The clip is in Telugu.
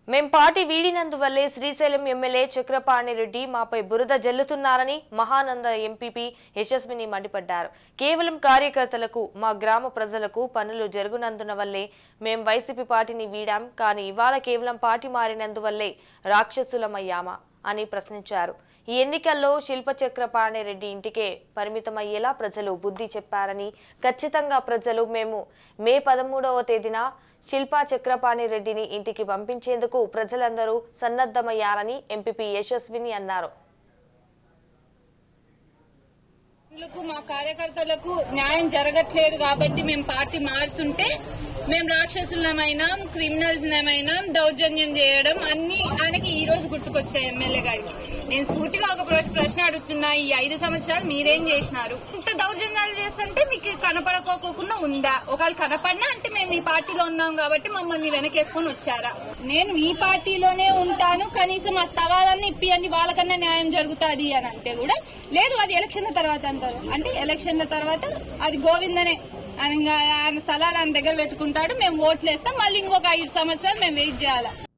మేం పార్టీ వీడినందువల్లే శ్రీశైలం ఎమ్మెల్యే చక్రపాణి రెడ్డి మాపై బురద జల్లుతున్నారని మహానంద ఎంపీపీ యశస్విని మండిపడ్డారు కేవలం కార్యకర్తలకు మా గ్రామ ప్రజలకు పనులు జరుగునందున వల్లే మేం వైసీపీ పార్టీని వీడాం కానీ ఇవాళ కేవలం పార్టీ మారినందువల్లే రాక్షసులమయ్యామా అని ప్రశ్నించారు ఈ ఎన్నికల్లో శిల్ప చక్రపాణి రెడ్డి ఇంటికే పరిమితమయ్యేలా ప్రజలు బుద్ధి చెప్పారని ఖచ్చితంగా ప్రజలు మేము మే పదమూడవ తేదీన శిల్పా చక్రపాణి రెడ్డిని ఇంటికి పంపించేందుకు ప్రజలందరూ సన్నద్ధమయ్యారని ఎంపీపీ యశస్విని అన్నారు లకు మా కార్యకర్తలకు న్యాయం జరగట్లేదు కాబట్టి మేము పార్టీ మారుతుంటే మేము రాక్షసులమైనాం క్రిమినల్స్ ఏమైనాం దౌర్జన్యం చేయడం అన్ని ఆయనకి ఈ రోజు గుర్తుకొచ్చాయి ఎమ్మెల్యే గారికి నేను సూటిగా ఒక ప్ర- ప్రశ్న అడుగుతున్నా ఈ ఐదు సంవత్సరాలు మీరేం చేసినారు ఇంత దౌర్జన్యాలు చేస్తుంటే మీకు కనపడకోకుండా ఉందా ఒకవేళ కనపడినా అంటే మేము మీ పార్టీలో ఉన్నాం కాబట్టి మమ్మల్ని వెనకేసుకొని వచ్చారా నేను మీ పార్టీలోనే ఉంటాను కనీసం ఆ స్థలాలన్నీ ఇప్పియండి వాళ్ళకన్నా న్యాయం జరుగుతుంది అని అంటే కూడా లేదు అది ఎలక్షన్ల తర్వాత అంటారు అంటే ఎలక్షన్ల తర్వాత అది గోవిందనే ఆయన ఇంకా ఆయన స్థలాలు ఆయన దగ్గర పెట్టుకుంటాడు మేము ఓట్లు వేస్తాం మళ్ళీ ఇంకొక ఐదు సంవత్సరాలు మేము వెయిట్ చేయాలి